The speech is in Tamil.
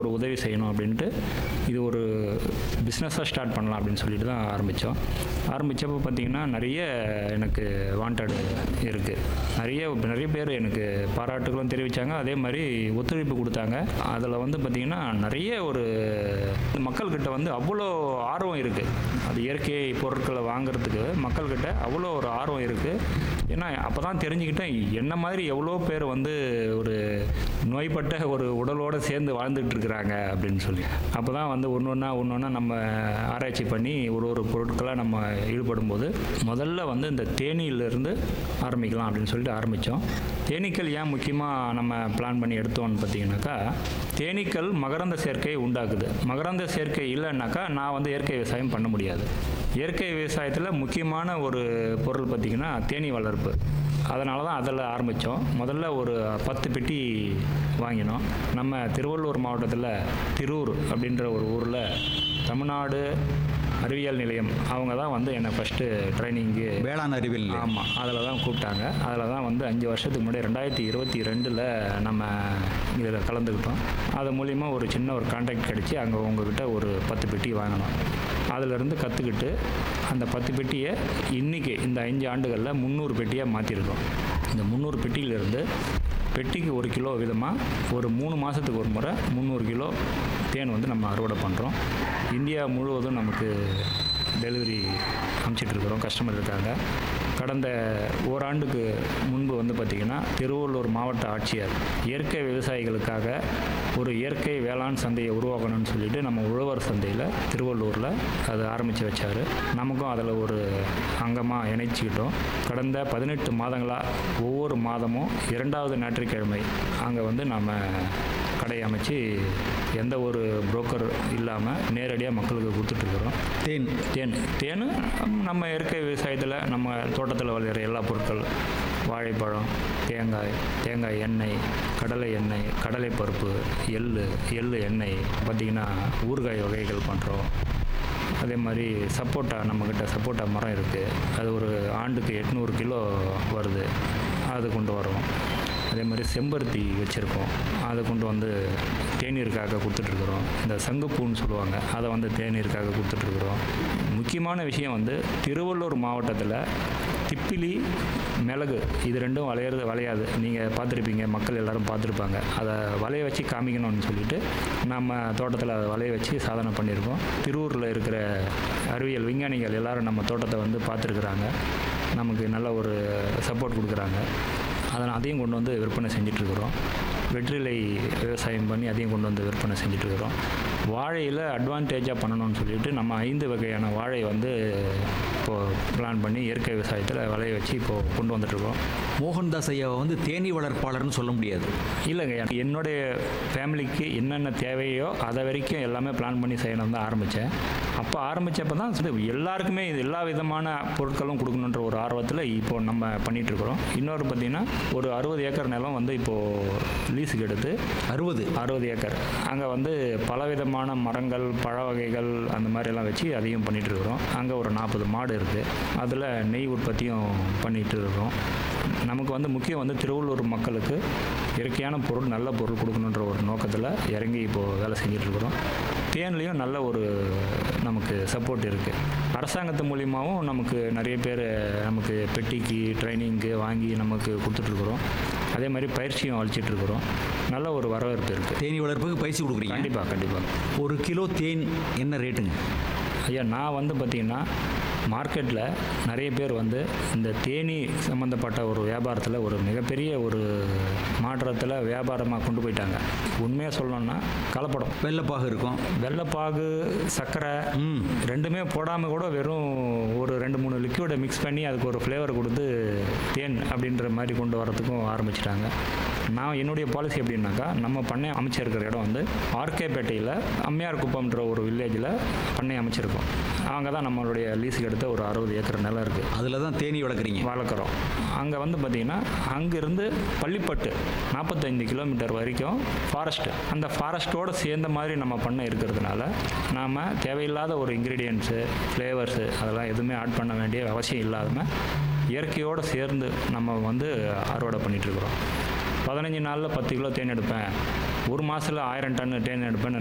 ஒரு உதவி செய்யணும் அப்படின்ட்டு இது ஒரு பிஸ்னஸாக ஸ்டார்ட் பண்ணலாம் அப்படின்னு சொல்லிட்டு தான் ஆரம்பித்தோம் ஆரம்பித்தப்போ பார்த்திங்கன்னா நிறைய எனக்கு வாண்டட் இருக்குது நிறைய நிறைய பேர் எனக்கு பாராட்டுகளும் தெரிவித்தாங்க அதே மாதிரி ஒத்துழைப்பு கொடுத்தாங்க அதில் வந்து பார்த்திங்கன்னா நிறைய ஒரு மக்கள்கிட்ட வந்து அவ்வளோ ஆர்வம் இருக்குது அது இயற்கை பொருட்களை வாங்குறதுக்கு மக்கள்கிட்ட அவ்வளோ ஒரு ஆர்வம் இருக்குது ஏன்னா அப்போ தான் தெரிஞ்சுக்கிட்டேன் என்ன மாதிரி எவ்வளோ பேர் வந்து ஒரு நோய்பட்ட ஒரு உடலோடு சேர்ந்து வாழ்ந்துட்டு இருக்கிறாங்க அப்படின்னு சொல்லி அப்போ தான் வந்து ஒன்று ஒன்றா ஒன்று ஒன்றா நம்ம ஆராய்ச்சி பண்ணி ஒரு ஒரு பொருட்களாக நம்ம ஈடுபடும் போது முதல்ல வந்து இந்த தேனியிலிருந்து ஆரம்பிக்கலாம் அப்படின்னு சொல்லிட்டு ஆரம்பித்தோம் தேனீக்கள் ஏன் முக்கியமாக நம்ம பிளான் பண்ணி எடுத்தோம்னு பார்த்தீங்கன்னாக்கா தேனீக்கள் மகரந்த சேர்க்கை உண்டாக்குது மகரந்த சேர்க்கை இல்லைன்னாக்கா நான் வந்து இயற்கை விவசாயம் பண்ண முடியாது இயற்கை விவசாயத்தில் முக்கியமான ஒரு பொருள் பார்த்திங்கன்னா தேனீ வளர்ப்பு அதனால தான் அதில் ஆரம்பித்தோம் முதல்ல ஒரு பத்து பெட்டி வாங்கினோம் நம்ம திருவள்ளூர் மாவட்டத்தில் திருவூர் அப்படின்ற ஒரு ஊரில் தமிழ்நாடு அறிவியல் நிலையம் அவங்க தான் வந்து என்னை ஃபஸ்ட்டு ட்ரைனிங்கு வேளாண் அறிவியல் நிலையம். ஆமாம் அதில் தான் கூப்பிட்டாங்க அதில் தான் வந்து அஞ்சு வருஷத்துக்கு முன்னாடி ரெண்டாயிரத்தி இருபத்தி ரெண்டில் நம்ம இதில் கலந்துக்கிட்டோம் அது மூலிமா ஒரு சின்ன ஒரு கான்டாக்ட் கிடச்சி அங்கே உங்ககிட்ட ஒரு பத்து பெட்டி வாங்கினோம் அதிலிருந்து கற்றுக்கிட்டு அந்த பத்து பெட்டியை இன்றைக்கி இந்த அஞ்சு ஆண்டுகளில் முந்நூறு பெட்டியாக மாற்றிருக்கோம் இந்த முந்நூறு பெட்டியிலிருந்து பெட்டிக்கு ஒரு கிலோ விதமாக ஒரு மூணு மாதத்துக்கு ஒரு முறை முந்நூறு கிலோ தேன் வந்து நம்ம அறுவடை பண்ணுறோம் இந்தியா முழுவதும் நமக்கு டெலிவரி அனுப்பிச்சிட்ருக்குறோம் கஸ்டமர் இருக்காங்க கடந்த ஓராண்டுக்கு முன்பு வந்து பார்த்திங்கன்னா திருவள்ளூர் மாவட்ட ஆட்சியர் இயற்கை விவசாயிகளுக்காக ஒரு இயற்கை வேளாண் சந்தையை உருவாக்கணும்னு சொல்லிட்டு நம்ம உழவர் சந்தையில் திருவள்ளூரில் அது ஆரம்பித்து வச்சார் நமக்கும் அதில் ஒரு அங்கமாக இணைச்சிக்கிட்டோம் கடந்த பதினெட்டு மாதங்களாக ஒவ்வொரு மாதமும் இரண்டாவது ஞாயிற்றுக்கிழமை அங்கே வந்து நம்ம கடை அமைச்சு எந்த ஒரு புரோக்கர் இல்லாமல் நேரடியாக மக்களுக்கு கொடுத்துட்ருக்குறோம் தேன் தேன் தேன் நம்ம இயற்கை விவசாயத்தில் நம்ம தோட்டத்தில் விளையிற எல்லா பொருட்கள் வாழைப்பழம் தேங்காய் தேங்காய் எண்ணெய் கடலை எண்ணெய் கடலை பருப்பு எள்ளு எள்ளு எண்ணெய் பார்த்திங்கன்னா ஊறுகாய் வகைகள் பண்ணுறோம் அதே மாதிரி சப்போட்டா நம்மக்கிட்ட சப்போட்டா மரம் இருக்குது அது ஒரு ஆண்டுக்கு எட்நூறு கிலோ வருது அது கொண்டு வரோம் அதே மாதிரி செம்பருத்தி வச்சுருக்கோம் அதை கொண்டு வந்து தேநீருக்காக கொடுத்துட்ருக்குறோம் இந்த சங்குப்பூன்னு சொல்லுவாங்க அதை வந்து தேநீருக்காக கொடுத்துட்ருக்குறோம் முக்கியமான விஷயம் வந்து திருவள்ளூர் மாவட்டத்தில் திப்பிலி மிளகு இது ரெண்டும் விளையிறது விளையாது நீங்கள் பார்த்துருப்பீங்க மக்கள் எல்லாரும் பார்த்துருப்பாங்க அதை வளைய வச்சு காமிக்கணும்னு சொல்லிட்டு நம்ம தோட்டத்தில் அதை வளைய வச்சு சாதனை பண்ணியிருக்கோம் திருவூரில் இருக்கிற அறிவியல் விஞ்ஞானிகள் எல்லாரும் நம்ம தோட்டத்தை வந்து பார்த்துருக்குறாங்க நமக்கு நல்ல ஒரு சப்போர்ட் கொடுக்குறாங்க அதனால் அதையும் கொண்டு வந்து விற்பனை செஞ்சிட்ருக்குறோம் வெற்றிலை விவசாயம் பண்ணி அதையும் கொண்டு வந்து விற்பனை செஞ்சிட்ருக்குறோம் வாழையில் அட்வான்டேஜாக பண்ணணும்னு சொல்லிட்டு நம்ம ஐந்து வகையான வாழை வந்து இப்போது பிளான் பண்ணி இயற்கை விவசாயத்தில் விளைய வச்சு இப்போது கொண்டு வந்துட்ருக்கோம் மோகன்தாஸ் ஐயாவை வந்து தேனீ வளர்ப்பாளர்னு சொல்ல முடியாது இல்லைங்க எனக்கு என்னுடைய ஃபேமிலிக்கு என்னென்ன தேவையோ அதை வரைக்கும் எல்லாமே பிளான் பண்ணி செய்யணும் தான் ஆரம்பித்தேன் அப்போ ஆரம்பித்தப்போ தான் சரி, எல்லாருக்குமே இது எல்லா விதமான பொருட்களும் கொடுக்கணுன்ற ஒரு ஆர்வத்தில் இப்போ நம்ம பண்ணிட்டு இருக்கிறோம் இன்னொரு பார்த்திங்கன்னா ஒரு அறுபது ஏக்கர் நிலம் வந்து இப்போது லீஸுக்கு எடுத்து அறுபது அறுபது ஏக்கர் அங்கே வந்து பலவிதமான மரங்கள் பழ வகைகள் அந்த மாதிரிலாம் வச்சு அதையும் பண்ணிட்டு இருக்கிறோம் அங்கே ஒரு நாற்பது மாடு இருக்குது அதில் நெய் உற்பத்தியும் பண்ணிட்டு இருக்கோம் நமக்கு வந்து முக்கியம் வந்து திருவள்ளூர் மக்களுக்கு இயற்கையான பொருள் நல்ல பொருள் கொடுக்கணுன்ற ஒரு நோக்கத்தில் இறங்கி இப்போது வேலை செஞ்சுட்டு இருக்கிறோம் தேன்லேயும் நல்ல ஒரு நமக்கு சப்போர்ட் இருக்குது அரசாங்கத்து மூலியமாகவும் நமக்கு நிறைய பேர் நமக்கு பெட்டிக்கு ட்ரைனிங்க்கு வாங்கி நமக்கு கொடுத்துட்ருக்குறோம் அதே மாதிரி பயிற்சியும் அளிச்சிட்டு இருக்கிறோம் நல்ல ஒரு வரவேற்பு இருக்குது தேனீ வளர்ப்புக்கு பயிற்சி கொடுக்குறீங்க கண்டிப்பாக கண்டிப்பாக ஒரு கிலோ தேன் என்ன ரேட்டுங்க ஐயா நான் வந்து பார்த்திங்கன்னா மார்க்கெட்டில் நிறைய பேர் வந்து இந்த தேனீ சம்மந்தப்பட்ட ஒரு வியாபாரத்தில் ஒரு மிகப்பெரிய ஒரு மாற்றத்தில் வியாபாரமாக கொண்டு போயிட்டாங்க உண்மையாக சொல்லணும்னா கலப்படம் வெள்ளைப்பாகு இருக்கும் வெள்ளைப்பாகு சர்க்கரை ம் ரெண்டுமே போடாமல் கூட வெறும் ஒரு ரெண்டு மூணு லிக்விடை மிக்ஸ் பண்ணி அதுக்கு ஒரு ஃப்ளேவர் கொடுத்து தேன் அப்படின்ற மாதிரி கொண்டு வரதுக்கும் ஆரம்பிச்சிட்டாங்க நான் என்னுடைய பாலிசி எப்படின்னாக்கா நம்ம பண்ணை அமைச்சிருக்கிற இடம் வந்து ஆர்கேபேட்டையில் அம்மையார் குப்பம்ன்ற ஒரு வில்லேஜில் பண்ணை அமைச்சிருக்கோம் அங்கே தான் நம்மளுடைய லீஸுக்கு எடுத்த ஒரு அறுபது ஏக்கர் நிலம் இருக்குது அதில் தான் தேனீ வளர்க்குறீங்க வளர்க்குறோம் அங்கே வந்து பார்த்திங்கன்னா அங்கேருந்து பள்ளிப்பட்டு நாற்பத்தைந்து கிலோமீட்டர் வரைக்கும் ஃபாரஸ்ட்டு அந்த ஃபாரஸ்ட்டோடு சேர்ந்த மாதிரி நம்ம பண்ண இருக்கிறதுனால நாம் தேவையில்லாத ஒரு இன்க்ரீடியன்ஸு ஃப்ளேவர்ஸு அதெல்லாம் எதுவுமே ஆட் பண்ண வேண்டிய அவசியம் இல்லாமல் இயற்கையோடு சேர்ந்து நம்ம வந்து அறுவடை பண்ணிகிட்ருக்குறோம் பதினஞ்சு நாளில் பத்து கிலோ தேன் எடுப்பேன் ஒரு மாதத்தில் ஆயிரம் டன் தேன் எடுப்பேன்னு